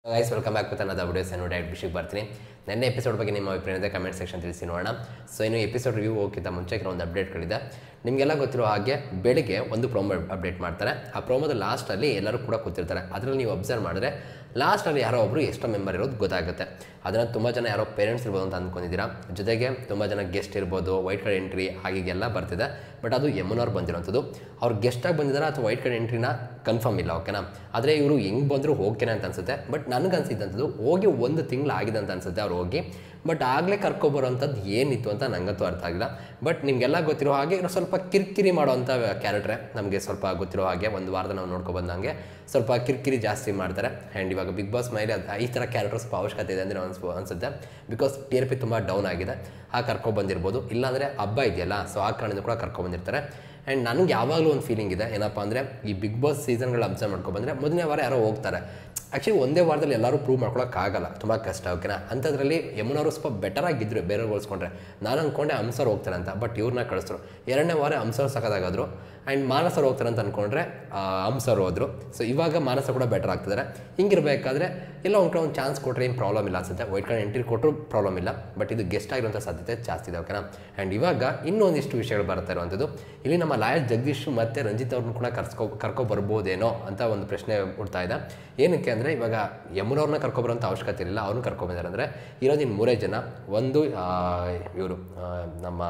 guys welcome back with ಅನ್ನೋದು videos ನೋಡಿ ವಿಷಯಕ್ಕೆ ಬರ್ತೀನಿ ನೆನ್ನೆ ಎಪಿಸೋಡ್ ಬಗ್ಗೆ ನಿಮ್ಮ ಅಭಿಪ್ರಾಯ ಇದೆ ಕಮೆಂಟ್ ಸೆಕ್ಷನ್ ತಿಳಿಸಿ ನೋಡೋಣ ಸೊ ಇನ್ನು ಎಪಿಸೋಡ್ ರಿವ್ಯೂ ಹೋಗಿಂತ ಮುಂಚೆ ಕೆಲವೊಂದು ಅಪ್ಡೇಟ್ಗಳಿದೆ ನಿಮಗೆಲ್ಲ ಗೊತ್ತಿರೋ ಹಾಗೆ ಬೆಳಿಗ್ಗೆ ಒಂದು ಪ್ರೋಮೋ ಅಪ್ಡೇಟ್ ಮಾಡ್ತಾರೆ ಆ ಪ್ರೋಮೋದ ಲಾಸ್ಟಲ್ಲಿ ಎಲ್ಲರೂ ಕೂಡ ಕೂತಿರ್ತಾರೆ ಅದರಲ್ಲಿ ನೀವು ಅಬ್ಸರ್ವ್ ಮಾಡಿದ್ರೆ ಲಾಸ್ಟಲ್ಲಿ ಯಾರೋ ಒಬ್ಬರು ಎಷ್ಟೋ ಮೆಂಬರ್ ಇರೋದು ಗೊತ್ತಾಗುತ್ತೆ ಅದನ್ನು ತುಂಬ ಜನ ಯಾರೋ ಪೇರೆಂಟ್ಸ್ ಇರ್ಬೋದು ಅಂತ ಅಂದ್ಕೊಂಡಿದ್ದೀರಾ ಜೊತೆಗೆ ತುಂಬ ಜನ ಗೆಸ್ಟ್ ಇರ್ಬೋದು ವೈಟ್ ಕಾರ್ಡ್ ಎಂಟ್ರಿ ಹಾಗೀಗೆಲ್ಲ ಬರ್ತಿದೆ ಬಟ್ ಅದು ಯಮುನವ್ರು ಬಂದಿರೋಂಥದ್ದು ಅವ್ರು ಗೆಸ್ಟಾಗಿ ಬಂದಿದ್ದಾರೆ ಅಥವಾ ವೈಟ್ ಕಾರ್ಡ್ ಎಂಟ್ರಿನ ಕನ್ಫರ್ಮ್ ಇಲ್ಲ ಓಕೆನಾ ಆದರೆ ಇವರು ಹೆಂಗೆ ಬಂದರೂ ಹೋಗ್ತೇನೆ ಅಂತ ಅನ್ಸುತ್ತೆ ಬಟ್ ನನಗೆ ಅನ್ಸಿದ್ದಂಥದ್ದು ಹೋಗಿ ಒಂದು ತಿಂಗಳು ಆಗಿದೆ ಅಂತ ಅನ್ಸುತ್ತೆ ಅವ್ರು ಹೋಗಿ ಬಟ್ ಆಗಲೇ ಕರ್ಕೊಬರೋಂಥದ್ದು ಏನಿತ್ತು ಅಂತ ನಂಗಂತೂ ಅರ್ಥ ಆಗಿಲ್ಲ ಬಟ್ ನಿಮಗೆಲ್ಲ ಗೊತ್ತಿರೋ ಹಾಗೆ ಇವ್ರು ಸ್ವಲ್ಪ ಕಿರಿಕಿರಿ ಮಾಡೋವಂಥ ಕ್ಯಾರೆಕ್ಟ್ರೆ ನಮಗೆ ಸ್ವಲ್ಪ ಗೊತ್ತಿರೋ ಹಾಗೆ ಒಂದು ವಾರದ ನಾವು ನೋಡ್ಕೊ ಬಂದಂಗೆ ಸ್ವಲ್ಪ ಕಿರಿಕಿರಿ ಜಾಸ್ತಿ ಮಾಡ್ತಾರೆ ಆ್ಯಂಡ್ ಇವಾಗ ಬಿಗ್ ಬಾಸ್ ಮೇಲೆ ಅದು ಈ ಥರ ಕ್ಯಾರೆಕ್ಟರ್ ಸ್ವಲ್ಪ ಅವಶ್ಯಕತೆ ಇದೆ ಅಂದರೆ ಅನ್ಸ್ಬೋ ಅನ್ಸುತ್ತೆ ಬಿಕಾಸ್ ಟಿ ಆರ್ ಪಿ ತುಂಬ ಡೌನ್ ಆಗಿದೆ ಆ ಕರ್ಕೊಬಂದಿರ್ಬೋದು ಇಲ್ಲಾಂದರೆ ಹಬ್ಬ ಇದೆಯಲ್ಲ ಸೊ ಆ ಕಾರಣದಿಂದ ಕೂಡ ಕರ್ಕೊಬಂದಿರ್ತಾರೆ ಆ್ಯಂಡ್ ನನಗೆ ಯಾವಾಗಲೂ ಒಂದು ಫೀಲಿಂಗ್ ಇದೆ ಏನಪ್ಪ ಅಂದರೆ ಈ ಬಿಗ್ ಬಾಸ್ ಸೀಸನ್ಗಳು ಅಬ್ಸರ್ವ್ ಮಾಡ್ಕೊಬಂದರೆ ಮೊದಲನೇ ವಾರ ಯಾರೋ ಹೋಗ್ತಾರೆ ಆ್ಯಕ್ಚುಲಿ ಒಂದೇ ವಾರದಲ್ಲಿ ಎಲ್ಲರೂ ಪ್ರೂವ್ ಮಾಡ್ಕೊಳಕ್ಕಾಗಲ್ಲ ತುಂಬ ಕಷ್ಟ ಓಕೆನಾ ಅಂಥದ್ರಲ್ಲಿ ಯಮುನವರು ಸ್ವಲ್ಪ ಬೆಟರ್ ಆಗಿದ್ದರು ಬೇರೆಯವ್ರು ಹೋಲಿಸ್ಕೊಂಡ್ರೆ ನಾನು ಅಂದ್ಕೊಂಡೆ ಹಂಸರ್ ಹೋಗ್ತಾರೆ ಅಂತ ಬಟ್ ಇವ್ರನ್ನ ಕಳಿಸಿದ್ರು ಎರಡನೇ ವಾರ ಹಂಸರ್ ಸಖತ್ತಾಗಾದ್ರು ಆ್ಯಂಡ್ ಮಾನಸರು ಹೋಗ್ತಾರೆ ಅಂತ ಅಂದ್ಕೊಂಡ್ರೆ ಹಂಸರು ಹೋದರು ಸೊ ಇವಾಗ ಮಾನಸ ಕೂಡ ಬೆಟರ್ ಆಗ್ತಿದ್ದಾರೆ ಹಿಂಗಿರಬೇಕಾದ್ರೆ ಎಲ್ಲ ಒಂದು ಕಡೆ ಒಂದು ಚಾನ್ಸ್ ಕೊಟ್ಟರೆ ಏನು ಪ್ರಾಬ್ಲಮ್ ಇಲ್ಲ ಅನ್ಸುತ್ತೆ ವೈಟ್ ಕಾರ್ಡ್ ಎಂಟ್ರಿ ಕೊಟ್ಟರು ಪ್ರಾಬ್ಲಮ್ ಇಲ್ಲ ಬಟ್ ಇದು ಗೆಸ್ಟ್ ಆಗಿರುವಂಥ ಸಾಧ್ಯತೆ ಜಾಸ್ತಿ ಇದೆ ಓಕೆನಾ ಆ್ಯಂಡ್ ಇವಾಗ ಇನ್ನೊಂದಿಷ್ಟು ವಿಷಯಗಳು ಬರ್ತಾ ಇರುವಂಥದ್ದು ಇಲ್ಲಿ ನಮ್ಮ ಲಾಯರ್ ಜಗದೀಶ್ ಮತ್ತು ರಂಜಿತ್ ಅವ್ರನ್ನ ಕೂಡ ಕರ್ಸ್ಕೊ ಕರ್ಕೊ ಬರ್ಬೋದೇನೋ ಅಂತ ಒಂದು ಪ್ರಶ್ನೆ ಹುಡ್ತಾ ಇದೆ ಏನಕ್ಕೆ ಅಂದರೆ ಇವಾಗ ಯಮುನವ್ರನ್ನ ಕರ್ಕೊಬರೋಂಥ ಅವಶ್ಯಕತೆ ಇರಲಿಲ್ಲ ಅವ್ರನ್ನ ಕರ್ಕೊಬಂದಿದ್ದಾರೆ ಅಂದರೆ ಇರೋದಿನ ಮೂರೇ ಜನ ಒಂದು ಇವರು ನಮ್ಮ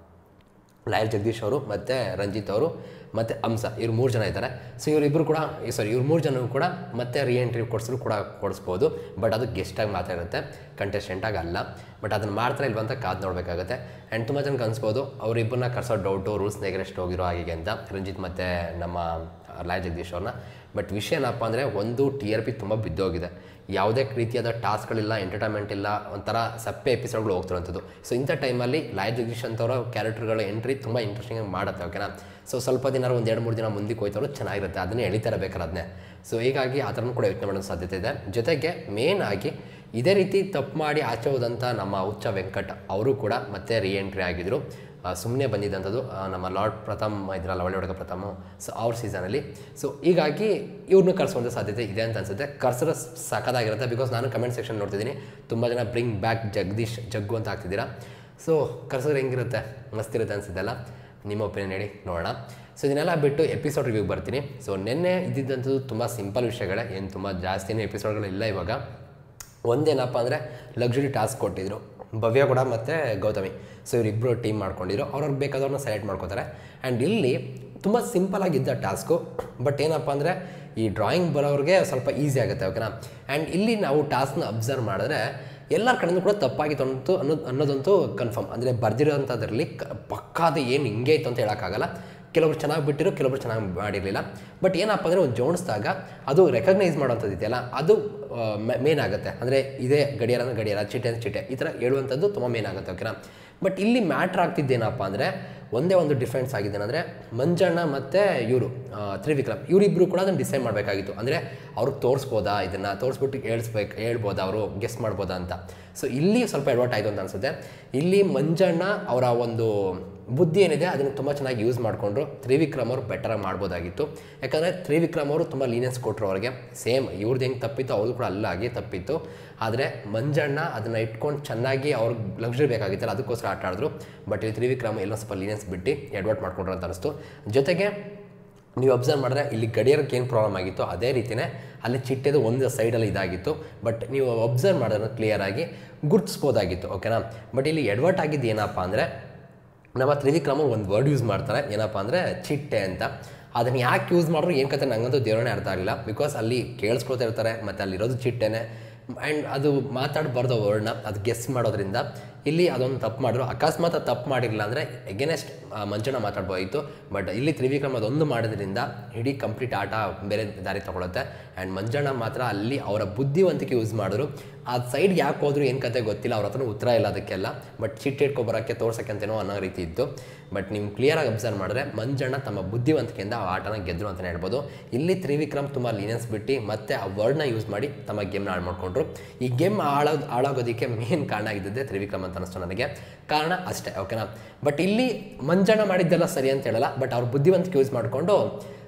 ಲಾಯರ್ ಜಗದೀಶ್ ಅವರು ಮತ್ತು ರಂಜಿತ್ ಅವರು ಮತ್ತು ಹಂಸ ಇವ್ರು ಮೂರು ಜನ ಇದ್ದಾರೆ ಸೊ ಇವರಿಬ್ಬರು ಕೂಡ ಸಾರಿ ಇವ್ರು ಮೂರು ಜನರು ಕೂಡ ಮತ್ತೆ ರೀ ಎಂಟ್ರಿ ಕೊಡಿಸಿದ್ರು ಕೂಡ ಕೊಡಿಸ್ಬೋದು ಬಟ್ ಅದು ಗೆಸ್ಟಾಗಿ ಮಾತ್ರ ಇರುತ್ತೆ ಕಂಟೆಸ್ಟೆಂಟಾಗಿ ಅಲ್ಲ ಬಟ್ ಅದನ್ನು ಮಾಡ್ತಾರೆ ಇಲ್ವಂತ ಕಾದು ನೋಡಬೇಕಾಗುತ್ತೆ ಆ್ಯಂಡ್ ತುಂಬ ಜನಕ್ಕೆ ಅನ್ಸ್ಬೋದು ಅವರಿಬ್ಬರನ್ನ ಕರ್ಸೋ ಡೌಟು ರೂಲ್ಸ್ ನೆಗರೆಸ್ಟ್ ಹೋಗಿರೋ ಹಾಗೆ ಅಂತ ರಂಜಿತ್ ಮತ್ತು ನಮ್ಮ ಲಾಯರ್ ಜಗದೀಶ್ ಅವ್ರನ್ನ ಬಟ್ ವಿಷಯ ಏನಪ್ಪ ಅಂದರೆ ಒಂದು ಟಿ ಆರ್ ಪಿ ತುಂಬ ಬಿದ್ದೋಗಿದೆ ಯಾವುದೇ ರೀತಿಯಾದ ಟಾಸ್ಕ್ಗಳಿಲ್ಲ ಎಂಟರ್ಟೈನ್ಮೆಂಟ್ ಇಲ್ಲ ಒಂಥರ ಸಪ್ಪೆ ಎಪಿಸೋಡ್ಗಳು ಹೋಗ್ತಿರೋಂಥದ್ದು ಸೊ ಇಂಥ ಟೈಮಲ್ಲಿ ಲಾಯರ್ ಜಗದೀಶ್ ಅಂತವರ ಕ್ಯಾರೆಕ್ಟರ್ಗಳ ಎಂಟ್ರಿ ತುಂಬ ಇಂಟ್ರೆಸ್ಟಿಂಗ್ ಮಾಡುತ್ತೆ ಓಕೆನಾ ಸೊ ಸ್ವಲ್ಪ ದಿನ ಒಂದು ಎರಡು ಮೂರು ದಿನ ಮುಂದಕ್ಕೆ ಹೋಯ್ತವ್ರು ಚೆನ್ನಾಗಿರುತ್ತೆ ಅದನ್ನೇ ಎಳಿತಾರೆ ಬೇಕಾದ್ರೆ ಅದನ್ನೇ ಸೊ ಹೀಗಾಗಿ ಆ ಥರನೂ ಕೂಡ ಯೋಚನೆ ಮಾಡೋ ಸಾಧ್ಯತೆ ಇದೆ ಜೊತೆಗೆ ಮೇನ್ ಆಗಿ ಇದೇ ರೀತಿ ತಪ್ಪು ಮಾಡಿ ಆಚೆ ಹೋದಂಥ ನಮ್ಮ ಹುಚ್ಚ ವೆಂಕಟ್ ಅವರು ಕೂಡ ಮತ್ತೆ ರೀ ಎಂಟ್ರಿ ಆಗಿದ್ದರು ಸುಮ್ಮನೆ ಬಂದಿದ್ದಂಥದ್ದು ಆ, ನಮ್ಮ ಲಾರ್ಡ್ ಪ್ರಥಮ್ ಇದ್ರಲ್ಲ ಒಳ್ಳೆ ಹುಡುಗ ಪ್ರಥಮ ಸೊ ಅವ್ರ ಸೀಸನಲ್ಲಿ ಸೊ ಹೀಗಾಗಿ ಇವ್ರನ್ನೂ ಕರ್ಸುವಂಥ ಸಾಧ್ಯತೆ ಇದೆ ಅಂತ ಅನ್ಸುತ್ತೆ ಕರ್ಸಿದ್ರೆ ಸಖತ್ತಾಗಿರುತ್ತೆ ಬಿಕಾಸ್ ನಾನು ಕಮೆಂಟ್ ಸೆಕ್ಷನ್ ನೋಡ್ತಿದ್ದೀನಿ ತುಂಬ ಜನ ಬ್ರಿಂಗ್ ಬ್ಯಾಕ್ ಜಗದೀಶ್ ಜಗ್ಗು ಅಂತ ಹಾಕ್ತಿದ್ದೀರಾ ಸೊ ಕರ್ಸಿದ್ರೆ ಹೆಂಗಿರುತ್ತೆ ಮಸ್ತಿರುತ್ತೆ ಅನ್ಸುತ್ತಲ್ಲ ನಿಮ್ಮ ಒಪಿನಿಯನ್ ಹೇಳಿ ನೋಡೋಣ ಸೊ ಇದನ್ನೆಲ್ಲ ಬಿಟ್ಟು ಎಪಿಸೋಡ್ ರಿವ್ಯೂ ಬರ್ತೀನಿ ಸೊ ನಿನ್ನೆ ಇದ್ದಿದ್ದಂಥದ್ದು ತುಂಬ ಸಿಂಪಲ್ ವಿಷಯಗಳೇ ಏನು ತುಂಬ ಜಾಸ್ತಿನೇ ಎಪಿಸೋಡ್ಗಳಿಲ್ಲ ಇವಾಗ ಒಂದೇನಪ್ಪ ಅಂದರೆ ಲಕ್ಸುರಿ ಟಾಸ್ಕ್ ಕೊಟ್ಟಿದ್ರು ಭವ್ಯ ಕೂಡ ಮತ್ತು ಗೌತಮಿ ಸೊ ಇವರಿಬ್ಬರು ಟೀಮ್ ಮಾಡ್ಕೊಂಡಿದ್ರು ಅವ್ರವ್ರಿಗೆ ಬೇಕಾದವ್ರನ್ನ ಸೆಲೆಕ್ಟ್ ಮಾಡ್ಕೋತಾರೆ ಆ್ಯಂಡ್ ಇಲ್ಲಿ ತುಂಬ ಸಿಂಪಲ್ ಆಗಿದ್ದ ಟಾಸ್ಕು ಬಟ್ ಏನಪ್ಪ ಅಂದರೆ ಈ ಡ್ರಾಯಿಂಗ್ ಬರೋರಿಗೆ ಸ್ವಲ್ಪ ಈಸಿ ಆಗುತ್ತೆ ಓಕೆನಾ ಆ್ಯಂಡ್ ಇಲ್ಲಿ ನಾವು ಟಾಸ್ಕ್ನ ಅಬ್ಸರ್ವ್ ಮಾಡಿದ್ರೆ ಎಲ್ಲರ ಕಡೆಯಿಂದ ಕೂಡ ತಪ್ಪಾಗಿತ್ತು ಅನ್ನೋದು ಅನ್ನೋದು ಅನ್ನೋದಂತೂ ಕನ್ಫರ್ಮ್ ಅಂದರೆ ಬರ್ದಿರೋಂಥದ್ರಲ್ಲಿ ಕ ಪಕ್ಕಾದ ಏನು ಹಿಂಗೆ ಇತ್ತು ಅಂತ ಹೇಳೋಕ್ಕಾಗಲ್ಲ ಕೆಲವೊಬ್ರು ಚೆನ್ನಾಗಿ ಬಿಟ್ಟಿರೋ ಕೆಲವೊಬ್ರು ಚೆನ್ನಾಗಿ ಮಾಡಿರಲಿಲ್ಲ ಬಟ್ ಏನಪ್ಪ ಅಂದರೆ ಒಂದು ಜೋಡಿಸಿದಾಗ ಅದು ರೆಕಗ್ನೈಸ್ ಮಾಡೋವಂಥದ್ದು ಇದೆಯಲ್ಲ ಅದು ಮೇನ್ ಆಗುತ್ತೆ ಅಂದರೆ ಇದೇ ಗಡಿಯಾರ ಅಂದ್ರೆ ಗಡಿಯಾರ ಚಿಟ್ಟೆ ಅಂದ್ರೆ ಚಿಟ್ಟೆ ಈ ಥರ ಹೇಳುವಂಥದ್ದು ತುಂಬ ಮೇನ್ ಆಗುತ್ತೆ ಓಕೆನಾ ಬಟ್ ಇಲ್ಲಿ ಮ್ಯಾಟ್ರ್ ಆಗ್ತಿದ್ದೇನಪ್ಪ ಅಂದರೆ ಒಂದೇ ಒಂದು ಡಿಫ್ರೆನ್ಸ್ ಆಗಿದೆ ಅಂದರೆ ಮಂಜಣ್ಣ ಮತ್ತು ಇವರು ತ್ರಿವಿಕ್ರಮ್ ಇವರಿಬ್ಬರು ಕೂಡ ಅದನ್ನು ಡಿಸೈಡ್ ಮಾಡಬೇಕಾಗಿತ್ತು ಅಂದರೆ ಅವ್ರಿಗೆ ತೋರಿಸ್ಬೋದಾ ಇದನ್ನು ತೋರಿಸ್ಬಿಟ್ಟು ಹೇಳ್ಸ್ಬೇಕು ಹೇಳ್ಬೋದಾ ಅವರು ಗೆಸ್ ಮಾಡ್ಬೋದಾ ಅಂತ ಸೊ ಇಲ್ಲಿ ಸ್ವಲ್ಪ ಎಡವಟ್ ಆಯಿತು ಅಂತ ಅನಿಸುತ್ತೆ ಇಲ್ಲಿ ಮಂಜಣ್ಣ ಅವರ ಒಂದು ಬುದ್ಧಿ ಏನಿದೆ ಅದನ್ನು ತುಂಬ ಚೆನ್ನಾಗಿ ಯೂಸ್ ಮಾಡಿಕೊಂಡ್ರು ತ್ರಿವಿಕ್ರಮ್ ಅವರು ಬೆಟರಾಗಿ ಮಾಡ್ಬೋದಾಗಿತ್ತು ಯಾಕಂದರೆ ತ್ರಿವಿಕ್ರಮ್ ಅವರು ತುಂಬ ಲೀನಿಯನ್ಸ್ ಕೊಟ್ಟರು ಅವ್ರಿಗೆ ಸೇಮ್ ಇವ್ರದ್ದು ಹೆಂಗೆ ತಪ್ಪಿತ್ತು ಅವ್ರದ್ದು ಕೂಡ ಅಲ್ಲ ಹಾಗೆ ತಪ್ಪಿತ್ತು ಆದರೆ ಮಂಜಣ್ಣ ಅದನ್ನು ಇಟ್ಕೊಂಡು ಚೆನ್ನಾಗಿ ಅವ್ರಿಗೆ ಲಕ್ಸುರಿ ಬೇಕಾಗಿತ್ತಲ್ಲ ಅದಕ್ಕೋಸ್ಕರ ಆಟ ಆಡಿದ್ರು ಬಟ್ ಇಲ್ಲಿ ತ್ರಿವಿಕ್ರಮ್ ಎಲ್ಲ ಸ್ವಲ್ಪ ಲೀನಿಯನ್ಸ್ ಬಿಟ್ಟು ಎಡ್ವರ್ಟ್ ಮಾಡ್ಕೊಂಡ್ರು ಅಂತ ಅನಿಸ್ತು ಜೊತೆಗೆ ನೀವು ಅಬ್ಸರ್ವ್ ಮಾಡಿದ್ರೆ ಇಲ್ಲಿ ಗಡಿಯಾರಕ್ಕೆ ಏನು ಪ್ರಾಬ್ಲಮ್ ಆಗಿತ್ತು ಅದೇ ರೀತಿಯೇ ಅಲ್ಲಿ ಚಿಟ್ಟೆದು ಒಂದು ಸೈಡಲ್ಲಿ ಇದಾಗಿತ್ತು ಬಟ್ ನೀವು ಅಬ್ಸರ್ವ್ ಮಾಡೋದನ್ನು ಕ್ಲಿಯರಾಗಿ ಗುರ್ತಿಸ್ಬೋದಾಗಿತ್ತು ಓಕೆನಾ ಬಟ್ ಇಲ್ಲಿ ಎಡ್ವರ್ಟ್ ಆಗಿದ್ದು ಏನಪ್ಪ ಅಂದರೆ ನಮ್ಮ ತ್ರಿವಿಕ್ರಮ ಒಂದು ವರ್ಡ್ ಯೂಸ್ ಮಾಡ್ತಾರೆ ಏನಪ್ಪ ಅಂದರೆ ಚಿಟ್ಟೆ ಅಂತ ಅದನ್ನು ಯಾಕೆ ಯೂಸ್ ಮಾಡಿದ್ರು ಏನು ಕತೆ ನಂಗಂತೂ ದೇವರೇ ಅರ್ಥ ಆಗಿಲ್ಲ ಬಿಕಾಸ್ ಅಲ್ಲಿ ಕೇಳಿಸ್ಕೊಳ್ತಾ ಇರ್ತಾರೆ ಮತ್ತು ಅಲ್ಲಿರೋದು ಚಿಟ್ಟೆನೆ ಆ್ಯಂಡ್ ಅದು ಮಾತಾಡಬಾರ್ದು ವರ್ಡ್ನ ಅದು ಗೆಸ್ ಮಾಡೋದ್ರಿಂದ ಇಲ್ಲಿ ಅದೊಂದು ತಪ್ಪು ಮಾಡಿದ್ರು ಅಕಸ್ಮಾತ್ ಅದು ತಪ್ಪು ಮಾಡಿರಲಿಲ್ಲ ಅಂದರೆ ಎಗೇನೆಸ್ಟ್ ಮಂಚಣ್ಣ ಮಾತಾಡ್ಬೋದಿತ್ತು ಬಟ್ ಇಲ್ಲಿ ತ್ರಿವಿಕ್ರಮ್ ಅದೊಂದು ಮಾಡೋದ್ರಿಂದ ಇಡೀ ಕಂಪ್ಲೀಟ್ ಆಟ ಬೇರೆ ದಾರಿ ತಗೊಳುತ್ತೆ ಆ್ಯಂಡ್ ಮಂಜಣ್ಣ ಮಾತ್ರ ಅಲ್ಲಿ ಅವರ ಬುದ್ಧಿವಂತಿಕೆ ಯೂಸ್ ಮಾಡಿದ್ರು ಆ ಸೈಡ್ಗೆ ಯಾಕೆ ಹೋದ್ರು ಏನು ಕತೆ ಗೊತ್ತಿಲ್ಲ ಅವ್ರ ಹತ್ರ ಉತ್ತರ ಇಲ್ಲ ಅದಕ್ಕೆಲ್ಲ ಬಟ್ ಚಿಟ್ಟು ಇಟ್ಕೊಬರೋಕ್ಕೆ ತೋರ್ಸೋಕ್ಕೆ ಅಂತೇನೋ ಅನ್ನೋ ರೀತಿ ಇತ್ತು ಬಟ್ ನೀವು ಕ್ಲಿಯರಾಗಿ ಅಬ್ಸರ್ವ್ ಮಾಡಿದ್ರೆ ಮಂಜಣ್ಣ ತಮ್ಮ ಬುದ್ಧಿವಂತಿಕೆಯಿಂದ ಆ ಆಟನ ಗೆದ್ದರು ಅಂತಲೇ ಹೇಳ್ಬೋದು ಇಲ್ಲಿ ತ್ರಿವಿಕ್ರಮ್ ತುಂಬ ಲೀನಿಯನ್ಸ್ ಬಿಟ್ಟು ಮತ್ತೆ ಆ ವರ್ಡ್ನ ಯೂಸ್ ಮಾಡಿ ತಮ್ಮ ಗೇಮ್ನ ಹಾಳು ಮಾಡಿಕೊಂಡ್ರು ಈ ಗೇಮ್ ಹಾಳಾಗ್ ಹಾಳಾಗೋದಕ್ಕೆ ಮೇನ್ ಕಾರಣ ಆಗಿದ್ದೆ ತ್ರಿವಿಕ್ರಮ್ ಅಂತ ಅನಿಸ್ತು ನನಗೆ ಕಾರಣ ಅಷ್ಟೇ ಓಕೆನಾ ಬಟ್ ಇಲ್ಲಿ ಮಂಜಣ್ಣ ಮಾಡಿದ್ದೆಲ್ಲ ಸರಿ ಅಂತ ಹೇಳಲ್ಲ ಬಟ್ ಅವ್ರ ಬುದ್ಧಿವಂತಿಕೆ ಯೂಸ್ ಮಾಡಿಕೊಂಡು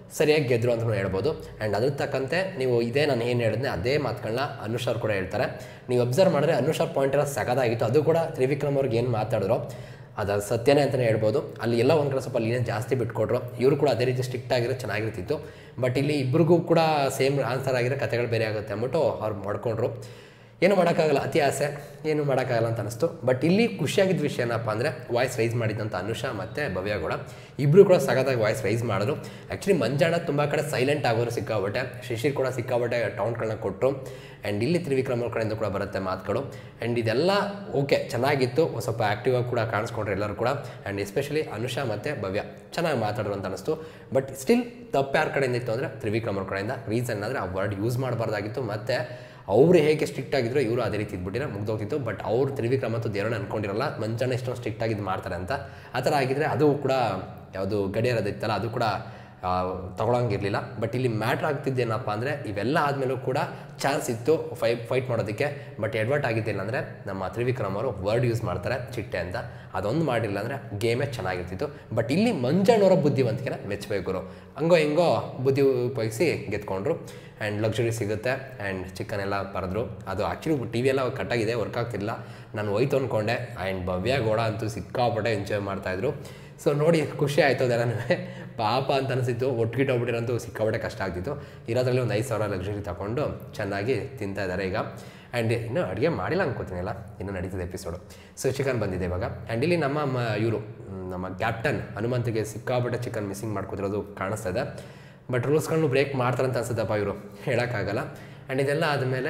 ಸರಿಯಾಗಿ ಗೆದ್ರು ಅಂತ ಹೇಳ್ಬೋದು ಆ್ಯಂಡ್ ಅದ್ರ ತಕ್ಕಂತೆ ನೀವು ಇದೇ ನಾನು ಏನು ಹೇಳಿದ್ನೆ ಅದೇ ಮಾತುಗಳನ್ನ ಅನುಷ್ ಅವ್ರು ಕೂಡ ಹೇಳ್ತಾರೆ ನೀವು ಅಬ್ಸರ್ವ್ ಮಾಡಿದ್ರೆ ಅನುಷ್ ಅವ್ರ ಪಾಯಿಂಟ್ ಎಲ್ಲ ಸಗದಾಗಿತ್ತು ಅದು ಕೂಡ ತ್ರಿವಿಕ್ರಮ್ ಅವ್ರಿಗೆ ಏನು ಮಾತಾಡಿದ್ರು ಅದು ಸತ್ಯನೇ ಅಂತಲೇ ಹೇಳ್ಬೋದು ಅಲ್ಲಿ ಎಲ್ಲ ಒಂದು ಕಡೆ ಸ್ವಲ್ಪ ಲೀನಿಯನ್ ಜಾಸ್ತಿ ಬಿಟ್ಕೊಟ್ರು ಇವರು ಕೂಡ ಅದೇ ರೀತಿ ಸ್ಟ್ರಿಕ್ಟ್ ಆಗಿರೋ ಚೆನ್ನಾಗಿರ್ತಿತ್ತು ಬಟ್ ಇಲ್ಲಿ ಇಬ್ರಿಗೂ ಕೂಡ ಸೇಮ್ ಆನ್ಸರ್ ಆಗಿರೋ ಕಥೆಗಳು ಬೇರೆ ಆಗುತ್ತೆ ಅಂದ್ಬಿಟ್ಟು ಅವ್ರು ಮಾಡ್ಕೊಂಡ್ರು ಏನು ಮಾಡೋಕ್ಕಾಗಲ್ಲ ಅತಿ ಆಸೆ ಏನು ಮಾಡೋಕ್ಕಾಗಲ್ಲ ಅಂತ ಅನಿಸ್ತು ಬಟ್ ಇಲ್ಲಿ ಖುಷಿಯಾಗಿದ್ದ ವಿಷಯ ಏನಪ್ಪ ಅಂದರೆ ವಾಯ್ಸ್ ರೈಸ್ ಮಾಡಿದಂಥ ಅನುಷಾ ಮತ್ತು ಭವ್ಯ ಕೂಡ ಇಬ್ಬರು ಕೂಡ ಸಗದಾಗಿ ವಾಯ್ಸ್ ರೈಸ್ ಮಾಡಿದ್ರು ಆ್ಯಕ್ಚುಲಿ ಮಂಜಾಣ ತುಂಬ ಕಡೆ ಸೈಲೆಂಟ್ ಆಗೋರು ಸಿಕ್ಕಾಬಟ್ಟೆ ಶಿಶಿರ್ ಕೂಡ ಸಿಕ್ಕಾಬಟ್ಟೆ ಟೌನ್ಗಳನ್ನ ಕೊಟ್ಟರು ಆ್ಯಂಡ್ ಇಲ್ಲಿ ತ್ರಿವಿಕ್ರಮ್ ಅವ್ರ ಕಡೆಯಿಂದ ಕೂಡ ಬರುತ್ತೆ ಮಾತುಗಳು ಆ್ಯಂಡ್ ಇದೆಲ್ಲ ಓಕೆ ಚೆನ್ನಾಗಿತ್ತು ಒಂದ್ ಸ್ವಲ್ಪ ಆ್ಯಕ್ಟಿವ್ ಆಗಿ ಕೂಡ ಕಾಣಿಸ್ಕೊಂಡ್ರು ಎಲ್ಲರೂ ಕೂಡ ಆ್ಯಂಡ್ ಎಸ್ಪೆಷಲಿ ಅನುಷಾ ಮತ್ತು ಭವ್ಯ ಚೆನ್ನಾಗಿ ಮಾತಾಡೋರು ಅಂತ ಅನಿಸ್ತು ಬಟ್ ಸ್ಟಿಲ್ ತಪ್ಪು ಯಾರ ಕಡೆಯಿಂದ ಇತ್ತು ಅಂದರೆ ತ್ರಿವಿಕ್ರಮ್ ಅವ್ರ ಕಡೆಯಿಂದ ರೀಸನ್ ಅಂದರೆ ಆ ವರ್ಡ್ ಯೂಸ್ ಮಾಡಬಾರ್ದಾಗಿತ್ತು ಮತ್ತು ಅವರು ಹೇಗೆ ಸ್ಟ್ರಿಕ್ಟ್ ಆಗಿದ್ರು ಇವರು ಅದೇ ರೀತಿ ಇದ್ಬಿಟ್ಟಿರೋ ಮುಗ್ದೋಗ್ತಿತ್ತು ಬಟ್ ಅವ್ರು ತ್ರಿವಿಕ್ರಮ್ ಮತ್ತು ದೇವರನ್ನ ಅನ್ಕೊಂಡಿರಲ್ಲ ಮಂಚನ ಇಷ್ಟೊಂದು ಸ್ಟ್ರಿಕ್ಟ್ ಆಗಿದ್ದು ಮಾಡ್ತಾರೆ ಅಂತ ಆ ಥರ ಆಗಿದ್ರೆ ಅದು ಕೂಡ ಯಾವುದು ಗಡಿಯಾರದಿತ್ತಲ್ಲ ಅದು ಕೂಡ ತೊಗೊಳಂಗಿರಲಿಲ್ಲ ಬಟ್ ಇಲ್ಲಿ ಮ್ಯಾಟ್ರ್ ಆಗ್ತಿದ್ದೇನಪ್ಪ ಅಂದರೆ ಇವೆಲ್ಲ ಆದಮೇಲೂ ಕೂಡ ಚಾನ್ಸ್ ಇತ್ತು ಫೈ ಫೈಟ್ ಮಾಡೋದಕ್ಕೆ ಬಟ್ ಎಡ್ವರ್ಟ್ ಆಗಿದ್ದಿಲ್ಲ ಅಂದರೆ ನಮ್ಮ ತ್ರಿವಿಕ್ರಮ್ ಅವರು ವರ್ಡ್ ಯೂಸ್ ಮಾಡ್ತಾರೆ ಚಿಟ್ಟೆ ಅಂತ ಅದೊಂದು ಮಾಡಿಲ್ಲ ಅಂದರೆ ಗೇಮೇ ಚೆನ್ನಾಗಿರ್ತಿತ್ತು ಬಟ್ ಇಲ್ಲಿ ಮಂಜಣ್ಣವರ ಬುದ್ಧಿವಂತಿಕೆನ ಮೆಚ್ಚಬೇಕು ಅವರು ಹಂಗೋ ಹಿಂಗೋ ಬುದ್ಧಿ ಉಪಯೋಗಿಸಿ ಗೆದ್ಕೊಂಡ್ರು ಆ್ಯಂಡ್ ಲಕ್ಸುರಿ ಸಿಗುತ್ತೆ ಆ್ಯಂಡ್ ಚಿಕನ್ ಎಲ್ಲ ಬರೆದ್ರು ಅದು ಆ್ಯಕ್ಚುಲಿ ಟಿ ವಿ ಎಲ್ಲ ಕಟ್ಟಾಗಿದೆ ವರ್ಕ್ ಆಗ್ತಿಲ್ಲ ನಾನು ಹೋಯ್ತು ಅಂದ್ಕೊಂಡೆ ಆ್ಯಂಡ್ ಭವ್ಯ ಗೋಡ ಅಂತೂ ಸಿಕ್ಕಾಪಟ್ಟೆ ಎಂಜಾಯ್ ಮಾಡ್ತಾಯಿದ್ರು ಸೊ ನೋಡಿ ಖುಷಿ ಆಯಿತು ಅದೆಲ್ಲನೂ ಪಾಪ ಅಂತ ಅನಿಸಿತ್ತು ಒಟ್ಟಿಗೆ ಹೋಗ್ಬಿಟ್ಟಿರಂತೂ ಸಿಕ್ಕಾಪಟ್ಟೆ ಕಷ್ಟ ಆಗ್ತಿತ್ತು ಇರೋದ್ರಲ್ಲಿ ಒಂದು ಐದು ಸಾವಿರ ಲಕ್ಸುರಿ ತಗೊಂಡು ಚೆನ್ನಾಗಿ ತಿಂತಾ ಇದ್ದಾರೆ ಈಗ ಆ್ಯಂಡ್ ಇನ್ನೂ ಅಡುಗೆ ಮಾಡಿಲ್ಲ ಅನ್ಕೋತೀನಿಲ್ಲ ಇನ್ನೂ ನಡೀತದೆ ಎಪಿಸೋಡು ಸೊ ಚಿಕನ್ ಬಂದಿದೆ ಇವಾಗ ಆ್ಯಂಡ್ ಇಲ್ಲಿ ನಮ್ಮ ಮ ಇವರು ನಮ್ಮ ಕ್ಯಾಪ್ಟನ್ ಹನುಮಂತಿಗೆ ಸಿಕ್ಕಾಪಟ್ಟೆ ಚಿಕನ್ ಮಿಸ್ಸಿಂಗ್ ಮಾಡ್ಕೊತಿರೋದು ಕಾಣಿಸ್ತಾ ಇದೆ ಬಟ್ ರೂಲ್ಸ್ಗಳನ್ನು ಬ್ರೇಕ್ ಮಾಡ್ತಾರಂತ ಅನ್ಸುತ್ತಪ್ಪ ಇವರು ಹೇಳೋಕ್ಕಾಗಲ್ಲ ಆ್ಯಂಡ್ ಇದೆಲ್ಲ ಆದಮೇಲೆ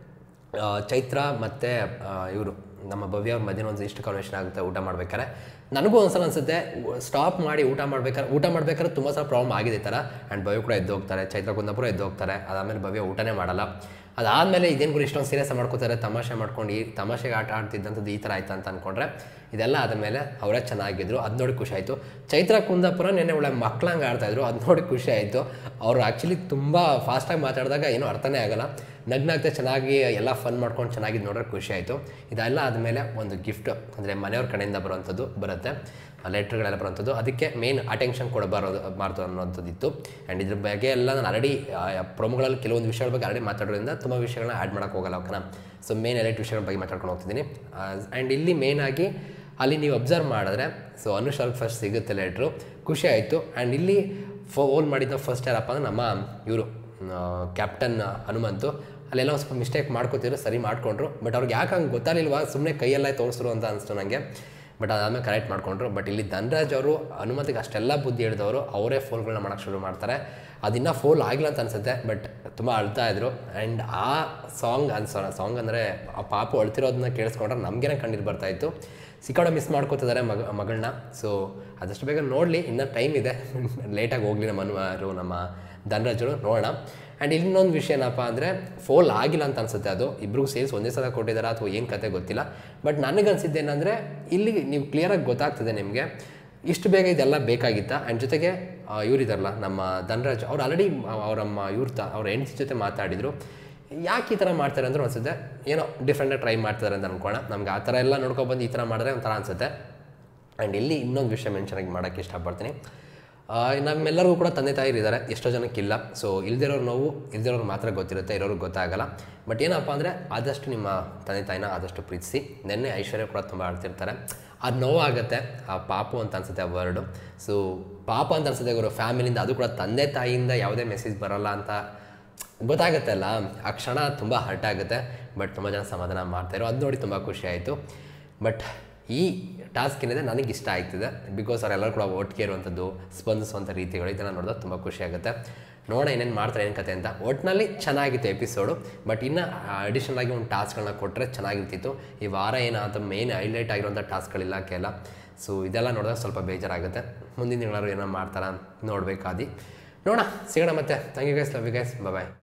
ಚೈತ್ರ ಮತ್ತು ಇವರು ನಮ್ಮ ಭವ್ಯ ಅವ್ರ ಮಧ್ಯಾಹ್ನ ಒಂದು ಇಷ್ಟು ಕಾನ್ವೆಷನ್ ಆಗುತ್ತೆ ಊಟ ಮಾಡ್ಬೇಕಾದ್ರೆ ನನಗೂ ಒಂದ್ಸಲ ಅನಿಸುತ್ತೆ ಸ್ಟಾಪ್ ಮಾಡಿ ಊಟ ಮಾಡ್ಬೇಕಾದ್ರೆ ಊಟ ಮಾಡ್ಬೇಕಾದ್ರೆ ತುಂಬ ಸಲ ಪ್ರಾಬ್ಲಮ್ ಆಗಿದೆ ಈ ಥರ ಆ್ಯಂಡ್ ಭವ್ಯ ಕೂಡ ಎದ್ದು ಹೋಗ್ತಾರೆ ಚೈತ್ರ ಕುಂದಾಪುರ ಎದ್ದು ಹೋಗ್ತಾರೆ ಅದಾದಮೇಲೆ ಭವ್ಯ ಊಟನೇ ಮಾಡಲ್ಲ ಅದಾದಮೇಲೆ ಇದೇನು ಕೂಡ ಇಷ್ಟೊಂದು ಸೀರಿಯಸ್ ಮಾಡ್ಕೋತಾರೆ ತಮಾಷೆ ಮಾಡ್ಕೊಂಡು ಈ ತಮಾಷೆಗೆ ಆಟ ಆಡ್ತಿದ್ದಂಥದ್ದು ಈ ಥರ ಆಯ್ತು ಅಂತ ಅಂದ್ಕೊಂಡ್ರೆ ಇದೆಲ್ಲ ಆದಮೇಲೆ ಅವರೇ ಚೆನ್ನಾಗಿದ್ರು ಅದು ನೋಡಿ ಖುಷಿ ಆಯಿತು ಚೈತ್ರ ಕುಂದಾಪುರ ನೆನ್ನೆ ಒಳ್ಳೆ ಮಕ್ಳಂಗೆ ಆಡ್ತಾಯಿದ್ರು ಅದು ನೋಡಿ ಖುಷಿ ಆಯಿತು ಅವರು ಆ್ಯಕ್ಚುಲಿ ತುಂಬ ಫಾಸ್ಟಾಗಿ ಮಾತಾಡಿದಾಗ ಏನೂ ಅರ್ಥನೇ ಆಗಲ್ಲ ನಗ್ನಾಗ್ತಾ ಚೆನ್ನಾಗಿ ಎಲ್ಲ ಫನ್ ಮಾಡ್ಕೊಂಡು ಚೆನ್ನಾಗಿದ್ದು ನೋಡ್ರೆ ಖುಷಿ ಆಯಿತು ಇದೆಲ್ಲ ಆದಮೇಲೆ ಒಂದು ಗಿಫ್ಟ್ ಅಂದರೆ ಮನೆಯವ್ರ ಕಡೆಯಿಂದ ಬರುವಂಥದ್ದು ಬರುತ್ತೆ ಲೆಟ್ರ್ಗಳೆಲ್ಲ ಬರುವಂಥದ್ದು ಅದಕ್ಕೆ ಮೇನ್ ಅಟೆನ್ಷನ್ ಕೊಡಬಾರೋದು ಮಾರ್ತು ಅನ್ನೋಂಥದ್ದು ಇತ್ತು ಆ್ಯಂಡ್ ಇದ್ರ ಬಗ್ಗೆ ಎಲ್ಲ ನಾನು ಆಲ್ರೆಡಿ ಪ್ರೊಮೋಗಳಲ್ಲಿ ಕೆಲವೊಂದು ವಿಷಯಗಳ ಬಗ್ಗೆ ಆಲ್ರೆಡಿ ಮಾತಾಡೋದ್ರಿಂದ ತುಂಬ ವಿಷಯಗಳನ್ನ ಆ್ಯಡ್ ಮಾಡೋಕ್ಕೆ ಹೋಗಲ್ಲ ಓಕೆನಾ ಸೊ ಮೇನ್ ಎಲೈಟ್ ವಿಷಯಗಳ ಬಗ್ಗೆ ಮಾತಾಡ್ಕೊಂಡು ಹೋಗ್ತಿದ್ದೀನಿ ಆ್ಯಂಡ್ ಇಲ್ಲಿ ಮೇನ್ ಆಗಿ ಅಲ್ಲಿ ನೀವು ಅಬ್ಸರ್ವ್ ಮಾಡಿದ್ರೆ ಸೊ ಅನುಷ್ ಅವ್ರಿಗೆ ಫಸ್ಟ್ ಸಿಗುತ್ತೆ ಲೆಟ್ರು ಖುಷಿ ಆಯಿತು ಆ್ಯಂಡ್ ಇಲ್ಲಿ ಫೋ ಓಲ್ ಮಾಡಿದ್ದ ಫಸ್ಟ್ ಯಾರಪ್ಪ ಅಂದ್ರೆ ನಮ್ಮ ಇವರು ಕ್ಯಾಪ್ಟನ್ ಹನುಮಂತು ಅಲ್ಲೆಲ್ಲ ಒಂದು ಸ್ವಲ್ಪ ಮಿಸ್ಟೇಕ್ ಮಾಡ್ಕೋತಿದ್ರು ಸರಿ ಮಾಡ್ಕೊಂಡ್ರು ಬಟ್ ಅವ್ರಿಗೆ ಯಾಕೆ ಹಂಗೆ ಗೊತ್ತಾಗಲಿಲ್ವಾ ಸುಮ್ಮನೆ ಕೈಯೆಲ್ಲ ತೋರಿಸ್ರು ಅಂತ ಅನಿಸ್ತು ನನಗೆ ಬಟ್ ಅದಾದಮೇಲೆ ಕರೆಕ್ಟ್ ಮಾಡ್ಕೊಂಡ್ರು ಬಟ್ ಇಲ್ಲಿ ಧನರಾಜ್ ಅವರು ಹನುಮಂತಿಗೆ ಅಷ್ಟೆಲ್ಲ ಬುದ್ಧಿ ಹೇಳಿದವರು ಅವರೇ ಫೋಲ್ಗಳನ್ನ ಮಾಡೋಕ್ಕೆ ಶುರು ಮಾಡ್ತಾರೆ ಅದಿನ್ನೂ ಫೋಲ್ ಆಗಿಲ್ಲ ಅಂತ ಅನಿಸುತ್ತೆ ಬಟ್ ತುಂಬ ಅಳ್ತಾ ಇದ್ರು ಆ್ಯಂಡ್ ಆ ಸಾಂಗ್ ಅನ್ಸೋಣ ಸಾಂಗ್ ಅಂದರೆ ಆ ಪಾಪು ಅಳ್ತಿರೋದನ್ನ ಕೇಳಿಸ್ಕೊಂಡ್ರೆ ನಮಗೇನೆ ಕಣ್ಣೀರು ಬರ್ತಾಯಿತ್ತು ಸಿಕ್ಕಾಡ ಮಿಸ್ ಮಾಡ್ಕೋತಿದ್ದಾರೆ ಮಗ ಮಗಳನ್ನ ಸೊ ಆದಷ್ಟು ಬೇಗ ನೋಡಲಿ ಇನ್ನೂ ಟೈಮ್ ಇದೆ ಲೇಟಾಗಿ ಹೋಗಲಿ ನಮ್ಮ ಅನುವಾರು ನಮ್ಮ ಧನರಾಜರು ನೋಡೋಣ ಆ್ಯಂಡ್ ಇನ್ನೊಂದು ವಿಷಯ ಏನಪ್ಪ ಅಂದರೆ ಫೋಲ್ ಆಗಿಲ್ಲ ಅಂತ ಅನ್ಸುತ್ತೆ ಅದು ಇಬ್ರಿಗೂ ಸೇರಿಸಿ ಒಂದೇ ಸಲ ಕೊಟ್ಟಿದ್ದಾರೆ ಅಥವಾ ಏನು ಕತೆ ಗೊತ್ತಿಲ್ಲ ಬಟ್ ನನಗೆ ಅನಿಸಿದ್ದೇನೆಂದರೆ ಇಲ್ಲಿ ನೀವು ಕ್ಲಿಯರಾಗಿ ಗೊತ್ತಾಗ್ತದೆ ನಿಮಗೆ ಇಷ್ಟು ಬೇಗ ಇದೆಲ್ಲ ಬೇಕಾಗಿತ್ತ ಆ್ಯಂಡ್ ಜೊತೆಗೆ ಇವರಿದಾರಲ್ಲ ನಮ್ಮ ಧನರಾಜ್ ಅವ್ರು ಆಲ್ರೆಡಿ ಅವರಮ್ಮ ಇವ್ರ ತ ಅವ್ರ ಹೆಂಡತಿ ಜೊತೆ ಮಾತಾಡಿದರು ಯಾಕೆ ಈ ಥರ ಮಾಡ್ತಾರೆ ಅಂದ್ರೆ ಅನಿಸುತ್ತೆ ಏನೋ ಡಿಫ್ರೆಂಟಾಗಿ ಟ್ರೈ ಮಾಡ್ತಾರೆ ಅಂತ ಅನ್ಕೋಣ ನಮ್ಗೆ ಆ ಥರ ಎಲ್ಲ ನೋಡ್ಕೊಬಂದು ಈ ಥರ ಮಾಡಿದ್ರೆ ಒಂಥರ ಅನಿಸುತ್ತೆ ಆ್ಯಂಡ್ ಇಲ್ಲಿ ಇನ್ನೊಂದು ವಿಷಯ ಮೆನ್ಷನ್ ಆಗಿ ಮಾಡೋಕ್ಕೆ ಇಷ್ಟಪಡ್ತೀನಿ ಆ, ನಮ್ಮೆಲ್ಲರಿಗೂ ಕೂಡ ತಂದೆ ತಾಯಿರು ಇದ್ದಾರೆ ಎಷ್ಟೋ ಜನಕ್ಕಿಲ್ಲ ಸೊ ಇಲ್ದಿರೋರು ನೋವು ಇಲ್ದಿರೋರು ಮಾತ್ರ ಗೊತ್ತಿರುತ್ತೆ ಇರೋರಿಗೆ ಗೊತ್ತಾಗಲ್ಲ ಬಟ್ ಏನಪ್ಪ ಅಂದರೆ ಆದಷ್ಟು ನಿಮ್ಮ ತಂದೆ ತಾಯಿನ ಆದಷ್ಟು ಪ್ರೀತಿಸಿ ನೆನ್ನೆ ಐಶ್ವರ್ಯ ಕೂಡ ತುಂಬ ಆಡ್ತಿರ್ತಾರೆ ಅದು ನೋವಾಗುತ್ತೆ ಆ ಪಾಪು ಅಂತ ಅನ್ಸುತ್ತೆ ಆ ವರ್ಡು ಸೊ ಪಾಪ ಅಂತ ಅನ್ಸುತ್ತೆ ಗುರು ಫ್ಯಾಮಿಲಿಯಿಂದ ಅದು ಕೂಡ ತಂದೆ ತಾಯಿಯಿಂದ ಯಾವುದೇ ಮೆಸೇಜ್ ಬರಲ್ಲ ಅಂತ ಗೊತ್ತಾಗುತ್ತೆ ಅಲ್ಲ ಆ ಕ್ಷಣ ತುಂಬ ಹರ್ಟ್ ಆಗುತ್ತೆ ಬಟ್ ತುಂಬ ಜನ ಸಮಾಧಾನ ಮಾಡ್ತಾಯಿರೋ ಅದು ನೋಡಿ ತುಂಬ ಖುಷಿ ಆಯಿತು ಬಟ್ ಈ ಟಾಸ್ಕ್ ಏನಿದೆ ನನಗೆ ಇಷ್ಟ ಆಗ್ತಿದೆ ಬಿಕಾಸ್ ಅವರೆಲ್ಲರೂ ಕೂಡ ಒಟ್ಟಿಗೆ ಇರುವಂಥದ್ದು ಸ್ಪಂದಿಸುವಂಥ ರೀತಿಗಳು ಇದನ್ನು ನೋಡಿದಾಗ ತುಂಬ ಖುಷಿ ಆಗುತ್ತೆ ನೋಡೋಣ ಏನೇನು ಮಾಡ್ತಾರೆ ಏನು ಕತೆ ಅಂತ ಒಟ್ಟಿನಲ್ಲಿ ಚೆನ್ನಾಗಿತ್ತು ಎಪಿಸೋಡು ಬಟ್ ಇನ್ನು ಅಡಿಷನಲ್ ಆಗಿ ಒಂದು ಟಾಸ್ಕ್ಗಳನ್ನ ಕೊಟ್ಟರೆ ಚೆನ್ನಾಗಿರ್ತಿತ್ತು ಈ ವಾರ ಏನಾದ ಮೇನ್ ಹೈಲೈಟ್ ಆಗಿರುವಂಥ ಟಾಸ್ಕ್ಗಳಿಲ್ಲ ಕೆಲ ಸೊ ಇದೆಲ್ಲ ನೋಡಿದಾಗ ಸ್ವಲ್ಪ ಬೇಜಾರಾಗುತ್ತೆ ಮುಂದಿನ ತಿಂಗಳಾರು ಏನೋ ಮಾಡ್ತಾರ ನೋಡಬೇಕಾದಿ ನೋಡೋಣ ಸಿಗೋಣ ಮತ್ತೆ thank you guys love you guys bye